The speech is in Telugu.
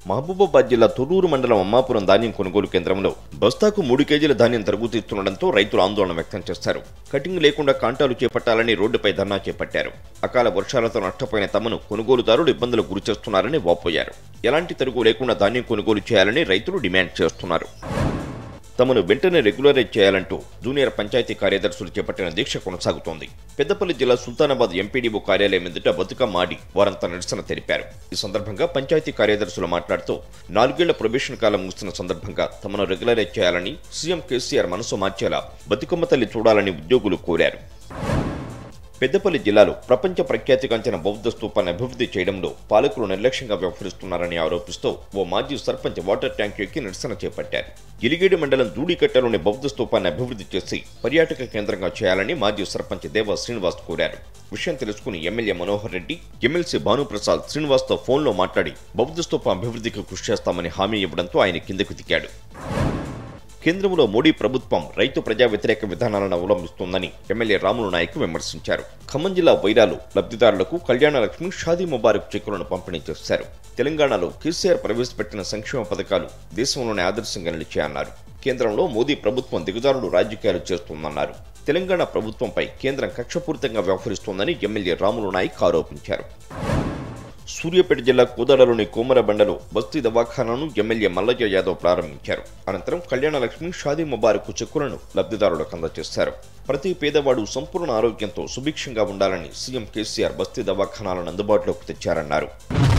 మహబూబాబాద్ జిల్లా తొర్రూరు మండలం అమ్మాపురం ధాన్యం కొనుగోలు కేంద్రంలో బస్తాకు మూడు కేజీల ధాన్యం తరుగుతూ ఇస్తుండటంతో రైతులు ఆందోళన వ్యక్తం చేశారు కటింగ్ లేకుండా కాంటాలు చేపట్టాలని రోడ్డుపై ధర్నా చేపట్టారు అకాల వర్షాలతో నష్టపోయిన తమను కొనుగోలుదారులు ఇబ్బందులు గురిచేస్తున్నారని వాపోయారు ఎలాంటి తరుగు లేకుండా ధాన్యం కొనుగోలు చేయాలని రైతులు డిమాండ్ చేస్తున్నారు తమను వెంటనే రెగ్యులరైజ్ చేయాలంటూ జూనియర్ పంచాయతీ కార్యదర్శులు చేపట్టిన దీక్ష కొనసాగుతోంది పెద్దపల్లి జిల్లా సుల్తానాబాద్ ఎంపీడీఓ కార్యాలయం ఎదుట బతుకమ్మ ఆడి వారంతా నిరసన తెలిపారు ఈ సందర్భంగా పంచాయతీ కార్యదర్శులు మాట్లాడుతూ నాలుగేళ్ల ప్రొబేషన్ కాలం ముగిసిన సందర్భంగా తమను రెగ్యులరైజ్ చేయాలని సీఎం కేసీఆర్ మనసు మార్చేలా బతుకమ్మ తల్లి చూడాలని ఉద్యోగులు కోరారు పెద్దపల్లి జిల్లాలో ప్రపంచ ప్రఖ్యాతిగాంచిన బౌద్ధ స్తూపాన్ని అభివృద్ధి చేయడంలో పాలకులు నిర్లక్ష్యంగా వ్యవహరిస్తున్నారని ఆరోపిస్తూ ఓ మాజీ సర్పంచ్ వాటర్ ట్యాంక్ ఎక్కి నిరసన చేపట్టారు గిలిగేడు మండలం దూడికట్టలోని బౌద్ధ స్తూపాన్ని అభివృద్ధి చేసి పర్యాటక కేంద్రంగా చేయాలని మాజీ సర్పంచ్ దేవ శ్రీనివాస్ కోరారు విషయం తెలుసుకుని ఎమ్మెల్యే మనోహర్ రెడ్డి ఎమ్మెల్సీ భానుప్రసాద్ శ్రీనివాస్తో ఫోన్లో మాట్లాడి బౌద్ధ స్తూపం అభివృద్ధికి కృషి చేస్తామని హామీ ఇవ్వడంతో ఆయన కిందకు దిగాడు కేంద్రంలో మోడీ ప్రభుత్వం రైతు ప్రజా వ్యతిరేక విధానాలను అవలంబిస్తోందని ఎమ్మెల్యే రాములు నాయక్ విమర్శించారు ఖమ్మం జిల్లా వైరాలు లబ్ధిదారులకు కళ్యాణ లక్ష్మి షాదీ ముబారక్ చెక్కులను పంపిణీ చేశారు తెలంగాణలో కేసీఆర్ ప్రవేశపెట్టిన సంక్షేమ పథకాలు దేశంలోనే ఆదర్శంగా నిలిచాయన్నారు కేంద్రంలో మోదీ ప్రభుత్వం దిగజారుడు రాజకీయాలు చేస్తోందన్నారు తెలంగాణ ప్రభుత్వంపై కేంద్రం కక్షపూరితంగా వ్యవహరిస్తోందని ఎమ్మెల్యే రాములు నాయక్ ఆరోపించారు సూర్యాపేట జిల్లా కోదాడలోని కోమరబండలో బస్తీ దవాఖానాను ఎమ్మెల్యే మల్లయ్య యాదవ్ ప్రారంభించారు అనంతరం కళ్యాణ లక్ష్మి షాదీ ముబారక్ చెక్కులను లబ్ధిదారులకు అందజేశారు ప్రతి పేదవాడు సంపూర్ణ ఆరోగ్యంతో సుభిక్షంగా ఉండాలని సీఎం కేసీఆర్ బస్తీ దవాఖానాలను అందుబాటులోకి తెచ్చారన్నారు